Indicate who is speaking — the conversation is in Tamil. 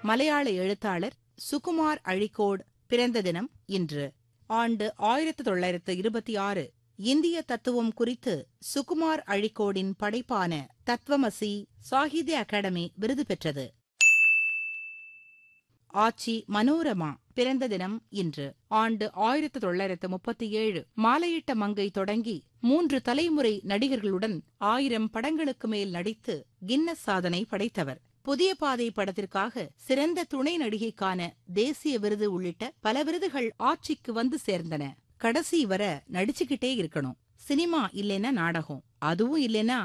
Speaker 1: மலையாள எழுத்தாளர் சுகுமார் அழிக்கோட் பிறந்த தினம் இன்று ஆண்டு ஆயிரத்து தொள்ளாயிரத்து இருபத்தி ஆறு இந்திய தத்துவம் குறித்து சுகுமார் அழிக்கோடின் படைப்பான தத்வமசி சாகித்ய அகாடமி விருது பெற்றது ஆச்சி மனோரமா பிறந்த தினம் இன்று ஆண்டு ஆயிரத்து தொள்ளாயிரத்து முப்பத்தி ஏழு மாலையிட்ட மங்கை தொடங்கி மூன்று தலைமுறை நடிகர்களுடன் ஆயிரம் படங்களுக்கு மேல் நடித்து கின்னஸ் சாதனை படைத்தவர் புதிய பாதை படத்திற்காக சிறந்த துணை நடிகைக்கான தேசிய விருது உள்ளிட்ட பல விருதுகள் ஆட்சிக்கு வந்து சேர்ந்தன கடைசி வர நடிச்சுக்கிட்டே இருக்கணும் சினிமா இல்லைன்னா நாடகம் அதுவும் இல்லைன்னா